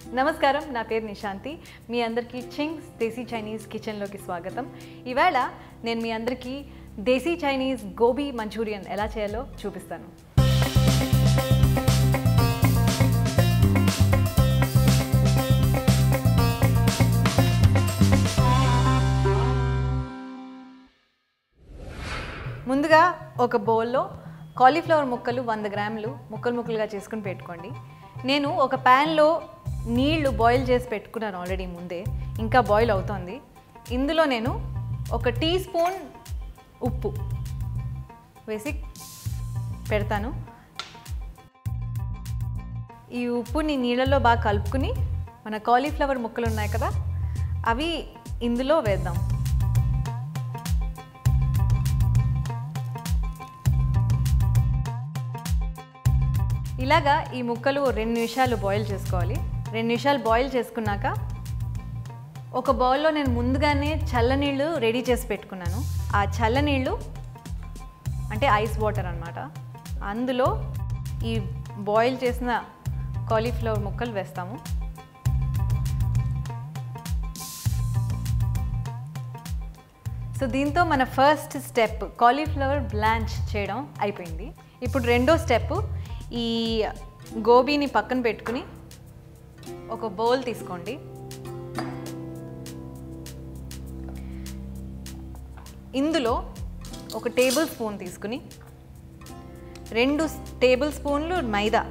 నమస్కారం నా పేరు నిశాంతి మీ అందరికీ చింగ్స్ దేశీ చైనీస్ కిచెన్లోకి స్వాగతం ఈవేళ నేను మీ అందరికీ దేశీ చైనీస్ గోబీ మంచూరియన్ ఎలా చేయాలో చూపిస్తాను ముందుగా ఒక బౌల్లో కాలీఫ్లవర్ ముక్కలు వంద గ్రాములు ముక్కలు ముక్కలుగా చేసుకుని పెట్టుకోండి నేను ఒక ప్యాన్లో నీళ్లు బాయిల్ చేసి పెట్టుకున్నాను ఆల్రెడీ ముందే ఇంకా బాయిల్ అవుతోంది ఇందులో నేను ఒక టీ స్పూన్ ఉప్పు వేసి పెడతాను ఈ ఉప్పుని నీళ్ళలో బాగా కలుపుకుని మన కాలీఫ్లవర్ ముక్కలు ఉన్నాయి కదా అవి ఇందులో వేద్దాం ఇలాగా ఈ ముక్కలు రెండు నిమిషాలు బాయిల్ చేసుకోవాలి రెండు నిమిషాలు బాయిల్ చేసుకున్నాక ఒక బౌల్లో నేను ముందుగానే చల్లనీళ్ళు రెడీ చేసి పెట్టుకున్నాను ఆ చల్లనీళ్ళు అంటే ఐస్ వాటర్ అనమాట అందులో ఈ బాయిల్ చేసిన కాలీఫ్లవర్ ముక్కలు వేస్తాము సో దీంతో మన ఫస్ట్ స్టెప్ కాలీఫ్లవర్ బ్లాంచ్ చేయడం అయిపోయింది ఇప్పుడు రెండో స్టెప్ ఈ గోబీని పక్కన పెట్టుకుని ఒక బౌల్ తీసుకోండి ఇందులో ఒక టేబుల్ స్పూన్ తీసుకుని రెండు టేబుల్ స్పూన్లు మైదా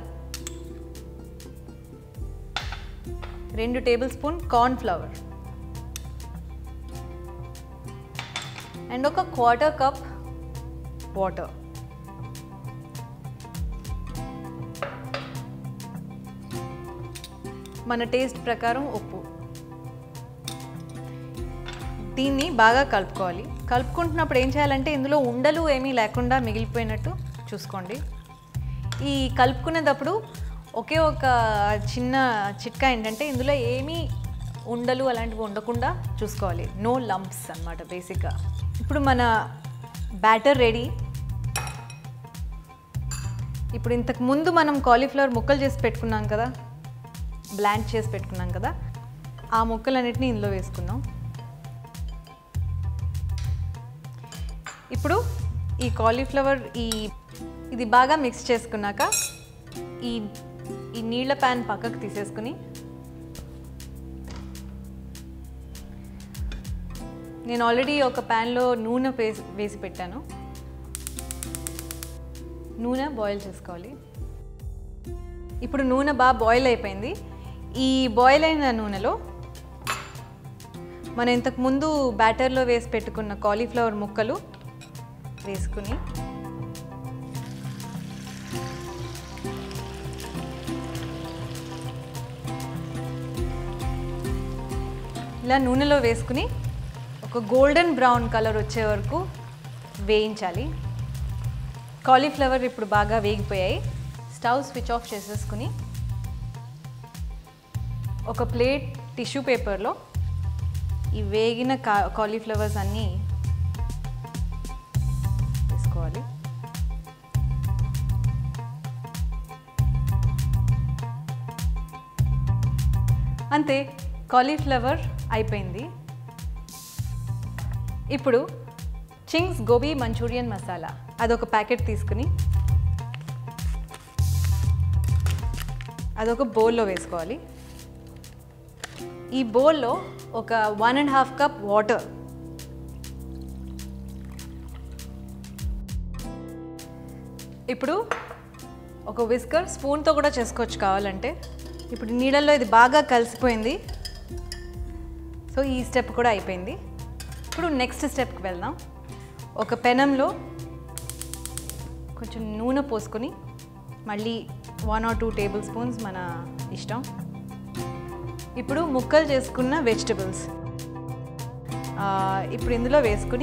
రెండు table spoon corn flour and ఒక క్వార్టర్ కప్ వాటర్ మన టేస్ట్ ప్రకారం ఉప్పు దీన్ని బాగా కలుపుకోవాలి కలుపుకుంటున్నప్పుడు ఏం చేయాలంటే ఇందులో ఉండలు ఏమీ లేకుండా మిగిలిపోయినట్టు చూసుకోండి ఈ కలుపుకునేటప్పుడు ఒకే ఒక చిన్న చిట్కా ఏంటంటే ఇందులో ఏమీ ఉండలు అలాంటివి ఉండకుండా చూసుకోవాలి నో లంప్స్ అన్నమాట బేసిక్గా ఇప్పుడు మన బ్యాటర్ రెడీ ఇప్పుడు ఇంతకు ముందు మనం కాలీఫ్లవర్ ముక్కలు చేసి పెట్టుకున్నాం కదా బ్లాండ్ చేసి పెట్టుకున్నాం కదా ఆ ముక్కలన్నిటిని ఇందులో వేసుకుందాం ఇప్పుడు ఈ కాలీఫ్లవర్ ఈ ఇది బాగా మిక్స్ చేసుకున్నాక ఈ ఈ నీళ్ళ ప్యాన్ పక్కకు తీసేసుకుని నేను ఆల్రెడీ ఒక ప్యాన్లో నూనె వేసి వేసి పెట్టాను నూనె బాయిల్ చేసుకోవాలి ఇప్పుడు నూనె బాగా బాయిల్ అయిపోయింది ఈ బాయిల్ అయిన నూనెలో మనం ఇంతకు ముందు బ్యాటర్లో వేసి పెట్టుకున్న కాలీఫ్లవర్ ముక్కలు వేసుకుని ఇలా నూనెలో వేసుకుని ఒక గోల్డెన్ బ్రౌన్ కలర్ వచ్చే వరకు వేయించాలి కాలీఫ్లవర్ ఇప్పుడు బాగా వేగిపోయాయి స్టవ్ స్విచ్ ఆఫ్ చేసేసుకుని ఒక ప్లేట్ టిష్యూ పేపర్లో ఈ వేగిన కా కాలీఫ్లవర్స్ అన్నీ వేసుకోవాలి అంతే కాలీఫ్లవర్ అయిపోయింది ఇప్పుడు చింగ్స్ గోబీ మంచూరియన్ మసాలా అదొక ప్యాకెట్ తీసుకుని అదొక బౌల్లో వేసుకోవాలి ఈ బౌల్లో ఒక one and half cup water ఇప్పుడు ఒక విస్కర్ స్పూన్తో కూడా చేసుకోవచ్చు కావాలంటే ఇప్పుడు నీళ్ళల్లో ఇది బాగా కలిసిపోయింది సో ఈ స్టెప్ కూడా అయిపోయింది ఇప్పుడు నెక్స్ట్ స్టెప్కి వెళ్దాం ఒక పెనంలో కొంచెం నూనె పోసుకొని మళ్ళీ one or two table spoons మన ఇష్టం ఇప్పుడు ముక్కలు చేసుకున్న వెజిటబుల్స్ ఇప్పుడు ఇందులో వేసుకుని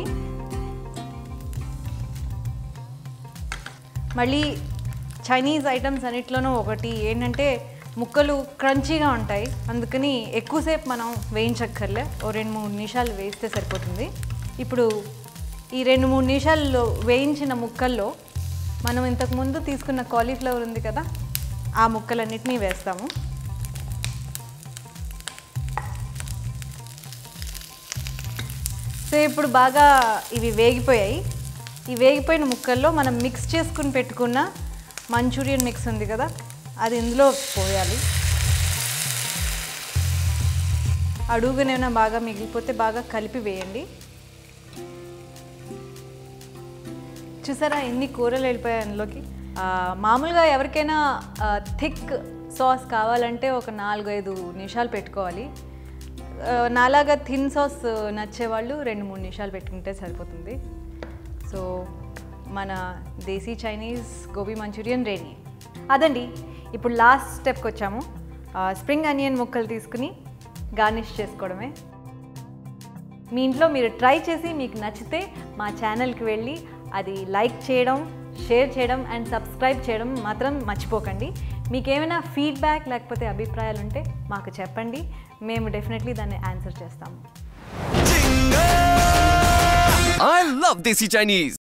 మళ్ళీ చైనీస్ ఐటమ్స్ అన్నిట్లోనూ ఒకటి ఏంటంటే ముక్కలు క్రంచీగా ఉంటాయి అందుకని ఎక్కువసేపు మనం వేయించక్కర్లే ఓ రెండు మూడు నిమిషాలు వేస్తే సరిపోతుంది ఇప్పుడు ఈ రెండు మూడు నిమిషాల్లో వేయించిన ముక్కల్లో మనం ఇంతకుముందు తీసుకున్న కాలీఫ్లవర్ ఉంది కదా ఆ ముక్కలన్నిటినీ వేస్తాము సో ఇప్పుడు బాగా ఇవి వేగిపోయాయి ఈ వేగిపోయిన ముక్కల్లో మనం మిక్స్ చేసుకుని పెట్టుకున్న మంచూరియన్ మిక్స్ ఉంది కదా అది ఇందులో పోయాలి అడుగునేమైనా బాగా మిగిలిపోతే బాగా కలిపి వేయండి చూసారా ఎన్ని కూరలు వెళ్ళిపోయాయి అందులోకి ఆ, మామూలుగా ఎవరికైనా థిక్ సాస్ కావాలంటే ఒక నాలుగు ఐదు నిమిషాలు పెట్టుకోవాలి ఆ, నాలాగా థిన్ సాస్ నచ్చేవాళ్ళు రెండు మూడు నిమిషాలు పెట్టుకుంటే సరిపోతుంది సో మన desi Chinese gobi Manchurian ready అదండి ఇప్పుడు లాస్ట్ స్టెప్కి వచ్చాము ఆ, స్ప్రింగ్ ఆనియన్ ముక్కలు తీసుకుని గార్నిష్ చేసుకోవడమే మీ ఇంట్లో మీరు ట్రై చేసి మీకు నచ్చితే మా ఛానల్కి వెళ్ళి అది లైక్ చేయడం షేర్ చేయడం అండ్ సబ్స్క్రైబ్ చేయడం మాత్రం మర్చిపోకండి మీకు ఏమైనా ఫీడ్బ్యాక్ లేకపోతే అభిప్రాయాలు ఉంటే మాకు చెప్పండి మేము డెఫినెట్లీ దాన్ని ఆన్సర్ చేస్తాము I love Desi Chinese.